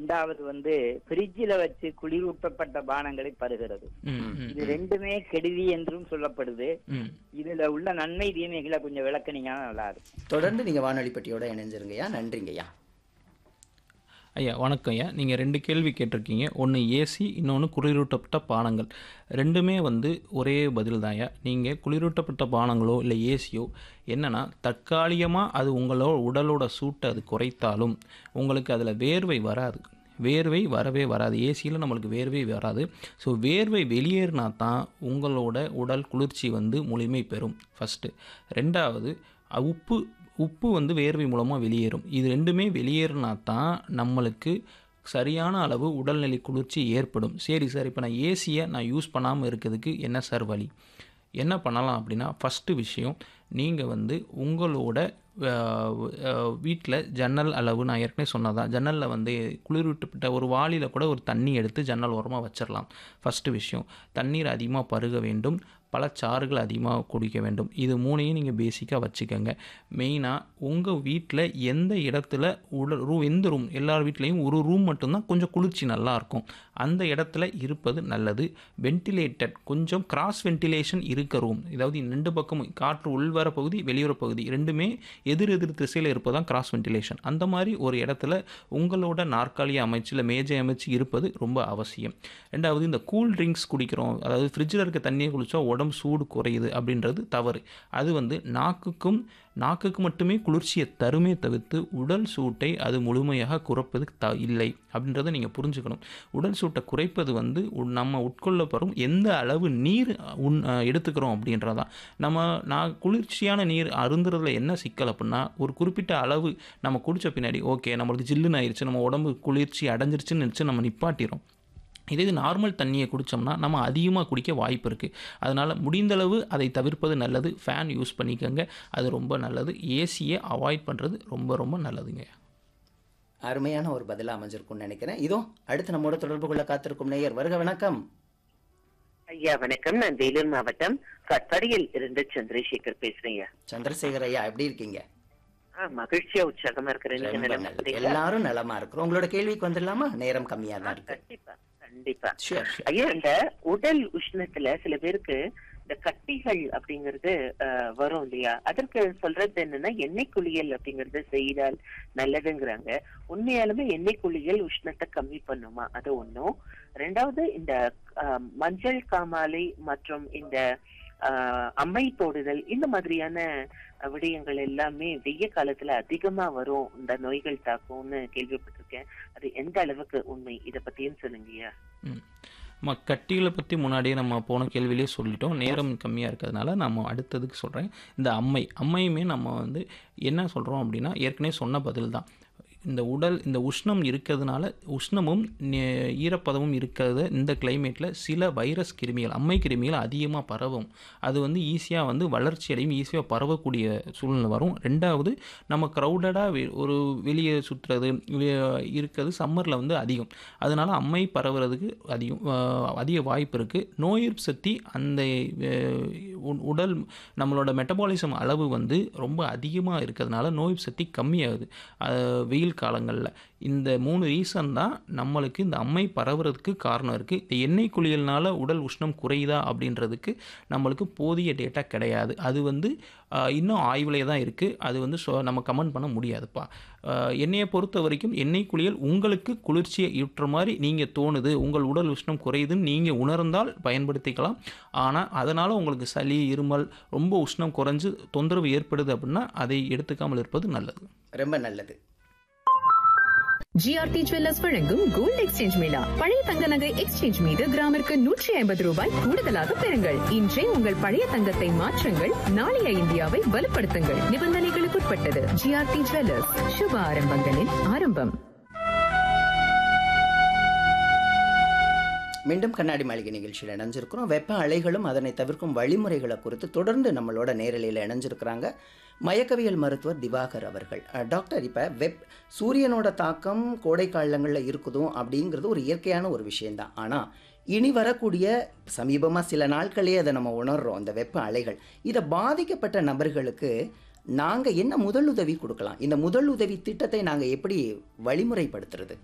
ரெண்டாவது வந்து பிரிட்ஜில வச்சு குளிரூட்டப்பட்ட பானங்களை பருகிறது ம், ம், இது ரெண்டுமே கெடுதி என்றும் சொல்லப்படுது ம். இதுல உள்ள நன்மை தீமைகளை கொஞ்சம் விளக்குனீங்கன்னா நல்லா இருக்கும் தொடர்ந்து நீங்கள் வானொலி பெட்டியோட இணைஞ்சிருங்கய்யா நன்றிங்கய்யா ஐயா வணக்கம் ஐயா நீங்கள் ரெண்டு கேள்வி கேட்டிருக்கீங்க ஒன்று ஏசி இன்னொன்று குளிரூட்டப்பட்ட பானங்கள் ரெண்டுமே வந்து ஒரே பதில் தான் ஐயா நீங்கள் குளிரூட்டப்பட்ட பானங்களோ இல்லை ஏசியோ என்னென்னா தற்காலிகமாக அது உங்களோட உடலோட சூட்டை அது குறைத்தாலும் உங்களுக்கு அதில் வேர்வை வராது வேர்வை வரவே வராது ஏசியில் நம்மளுக்கு வேர்வை வராது ஸோ வேர்வை வெளியேறினா தான் உங்களோட உடல் குளிர்ச்சி வந்து முழுமை பெறும் ஃபஸ்ட்டு ரெண்டாவது அ, உப்பு உப்பு வந்து வேர்வை மூலமாக வெளியேறும் இது ரெண்டுமே வெளியேறினா தான் நம்மளுக்கு சரியான அளவு உடல்நிலை குளிர்ச்சி ஏற்படும் சரி சார் இப்போ நான் ஏசியை நான் யூஸ் பண்ணாமல் இருக்கிறதுக்கு என்ன சார் வழி என்ன பண்ணலாம் அப்படின்னா ஃபஸ்ட்டு விஷயம் நீங்கள் வந்து உங்களோட வீட்டில் ஜன்னல் அளவு நான் ஏற்கனவே சொன்னதான் ஜன்னலில் வந்து குளிரூட்டப்பட்ட ஒரு வாளியில் கூட ஒரு தண்ணி எடுத்து ஜன்னல் ஓரமாக வச்சிடலாம் ஃபஸ்ட்டு விஷயம் தண்ணீர் அதிகமாக பருக வேண்டும் பழச்சாறுகள் அதிகமாக குடிக்க வேண்டும் இது மூணையும் நீங்கள் பேசிக்காக வச்சுக்கோங்க மெயினாக உங்கள் வீட்டில் எந்த இடத்துல உடல் ரூ எந்த ரூம் எல்லார் வீட்லேயும் ஒரு ரூம் மட்டும்தான் கொஞ்சம் குளிர்ச்சி நல்லா இருக்கும் அந்த இடத்துல இருப்பது நல்லது வென்டிலேட்டட் கொஞ்சம் கிராஸ் வென்டிலேஷன் இருக்க ரூம் அதாவது ரெண்டு பக்கமும் காற்று உள்வர பகுதி வெளியுற பகுதி ரெண்டுமே எதிர் எதிர் திசையில் இருப்பதான் கிராஸ் வென்டிலேஷன் அந்த மாதிரி ஒரு இடத்துல உங்களோட நாற்காலியை அமைச்சு இல்லை மேஜை அமைச்சு இருப்பது ரொம்ப அவசியம் ரெண்டாவது இந்த கூல் ட்ரிங்க்ஸ் குடிக்கிறோம் அதாவது ஃப்ரிட்ஜில் இருக்க தண்ணியை குடித்தா உடம்பு சூடு குறையுது அப்படின்றது தவறு அது வந்து நாக்குக்கும் நாக்குக்கு மட்டுமே குளிர்ச்சியை தருமே தவிர்த்து உடல் சூட்டை அது முழுமையாக குறைப்பது த இல்லை அப்படின்றத நீங்கள் புரிஞ்சுக்கணும் உடல் சூட்டை குறைப்பது வந்து உ- நம்ம உட்கொள்ளப்படும் எந்த அளவு நீர் உன் அஹ், எடுத்துக்கிறோம் அப்படின்றதான் நம்ம நான் குளிர்ச்சியான நீர் அருந்துறதுல என்ன சிக்கல் அப்படின்னா ஒரு குறிப்பிட்ட அளவு நம்ம குடித்த பின்னாடி ஓகே நம்மளுக்கு ஜில்லுன்னு ஆயிடுச்சு நம்ம உடம்பு குளிர்ச்சி அடைஞ்சிருச்சுன்னு நினச்சி நம்ம நிப்பாட்டிறோம் இதே இது நார்மல் தண்ணியை குடித்தோம்னா நம்ம அதிகமாக குடிக்க வாய்ப்பு இருக்குது அதனால் முடிந்தளவு அதை தவிர்ப்பது நல்லது ஃபேன் யூஸ் பண்ணிக்கோங்க அது ரொம்ப நல்லது ஏசியை அவாய்ட் பண்ணுறது ரொம்ப ரொம்ப நல்லதுங்க அருமையான ஒரு பதிலாக அமைஞ்சிருக்கும்னு நினைக்கிறேன் இதோ அடுத்து நம்மோட தொடர்பு கொள்ள காத்திருக்கும் நேயர் வருக வணக்கம் ஐயா வணக்கம் நான் வேலூர் மாவட்டம் கட்பாடியில் இருந்து சந்திரசேகர் பேசுறேன் ஐயா. சந்திரசேகர் ஐயா எப்படி இருக்கீங்க ஆ மகிழ்ச்சியா உற்சாகமா இருக்கிறேன் நீங்க ரொம்ப நலமா நல்லது இருக்கிறீங்களா? எல்லாரும் நலமா இருக்கிறோம் உங்களோட கேள்விக்கு வந்துடலாமா நேரம் கம்மியா தான் இருக்கு கண்டிப்பா கண்டிப்பா ஷூர் ஐயா இந்த உடல் உஷ்ணத்துல சில பேருக்கு இந்த கட்டிகள் அப்படிங்கிறது அஹ், வரும் இல்லையா அதற்கு சொல்றது என்னன்னா எண்ணெய் குளியல் அப்படிங்கறது செய்தால் நல்லதுங்கிறாங்க உண்மையாலுமே எண்ணெய் குளியல் உஷ்ணத்தை கம்மி பண்ணுமா அது ஒண்ணும் ரெண்டாவது இந்த அஹ், மஞ்சள் காமாலை மற்றும் இந்த அஹ், அம்மை போடுதல் இந்த மாதிரியான அஹ், விடயங்கள் எல்லாமே வெய்ய காலத்துல அதிகமா வரும் இந்த நோய்கள் தாக்கும்னு கேள்விப்பட்டிருக்கேன் அது எந்த அளவுக்கு உண்மை இத பத்தியும் சொல்லுங்கய்யா நம்ம கட்டிகளை பற்றி முன்னாடியே நம்ம போன கேள்வியிலே சொல்லிட்டோம் நேரம் கம்மியாக இருக்கிறதுனால நம்ம அடுத்ததுக்கு சொல்கிறேன் இந்த அம்மை அம்மையுமே நம்ம வந்து என்ன சொல்கிறோம் அப்படின்னா ஏற்கனவே சொன்ன பதில் தான் இந்த உடல் இந்த உஷ்ணம் இருக்கிறதுனால உஷ்ணமும் நெ- ஈரப்பதமும் இருக்கிறது இந்த கிளைமேட்டில் சில வைரஸ் கிருமிகள் அம்மை கிருமிகள் அதிகமாக பரவும் அது வந்து ஈஸியாக வந்து வளர்ச்சி அடையும் ஈஸியாக பரவக்கூடிய சூழ்நிலை வரும் ரெண்டாவது நம்ம க்ரௌடடாக ஒரு வெளியே சுற்றுறது இருக்கிறது சம்மரில் வந்து அதிகம் அதனால் அம்மை பரவுறதுக்கு அதிகம் அஹ், அதிக வாய்ப்பு இருக்குது நோய் எதிர்ப்பு சக்தி அந்த அஹ், உ- உடல் நம்மளோட மெட்டபாலிசம் அளவு வந்து ரொம்ப அதிகமாக இருக்கிறதுனால நோய் எதிர்ப்பு சக்தி கம்மியாகுது அஹ், வெயில் காலங்களில் இந்த மூணு ரீசன் தான் நம்மளுக்கு இந்த அம்மை பரவுறதுக்கு காரணம் இருக்குது இந்த எண்ணெய் குளியல்னால உடல் உஷ்ணம் குறையுதா அப்படின்றதுக்கு நம்மளுக்கு போதிய டேட்டா கிடையாது அது வந்து ஆஹ், இன்னும் ஆய்விலே தான் இருக்குது அது வந்து சொ நம்ம கமெண்ட் பண்ண முடியாதுப்பா ஆஹ், என்னையை பொறுத்த வரைக்கும் எண்ணெய் குளியல் உங்களுக்கு குளிர்ச்சியை ஈட்டுற மாதிரி நீங்கள் தோணுது உங்கள் உடல் உஷ்ணம் குறையுதுன்னு நீங்கள் உணர்ந்தால் பயன்படுத்திக்கலாம் ஆனால் அதனால் உங்களுக்கு சளி இருமல் ரொம்ப உஷ்ணம் குறைஞ்சு தொந்தரவு ஏற்படுது அப்படின்னா அதை எடுத்துக்காமல் இருப்பது நல்லது ரொம்ப நல்லது ஜிஆர்டி ஜுவல்லர்ஸ் வழங்கும் கோல்ட் எக்ஸ்சேஞ்ச் மேளா பழைய தங்க நகை எக்ஸ்சேஞ்ச் மீது கிராமிற்கு நூற்றி ஐம்பது ரூபாய் கூடுதலாக பெறுங்கள் இன்றே உங்கள் பழைய தங்கத்தை மாற்றுங்கள் நாளைய இந்தியாவை வலுப்படுத்துங்கள் நிபந்தனைகளுக்குட்பட்டது ஜிஆர்டி ஜுவல்லர்ஸ் சுப ஆரம்பங்களின் ஆரம்பம் மீண்டும் கண்ணாடி மாளிகை நிகழ்ச்சியில் இணைஞ்சிருக்கிறோம் வெப்ப அலைகளும் அதனை தவிர்க்கும் வழிமுறைகளை குறித்து தொடர்ந்து நம்மளோட நேரலையில் இணைஞ்சிருக்கிறாங்க மயக்கவியல் மருத்துவர் திவாகர் அவர்கள் அஹ், டாக்டர் இப்போ வெப் சூரியனோட தாக்கம் கோடை காலங்களில் இருக்குதும் அப்படிங்கிறது ஒரு இயற்கையான ஒரு விஷயம்தான் ஆனால் இனி வரக்கூடிய சமீபமாக சில நாட்களே அதை நம்ம உணர்றோம் அந்த வெப்ப அலைகள் இதை பாதிக்கப்பட்ட நபர்களுக்கு நாங்கள் என்ன முதலுதவி கொடுக்கலாம் இந்த முதலுதவி திட்டத்தை நாங்கள் எப்படி வழிமுறைப்படுத்துறது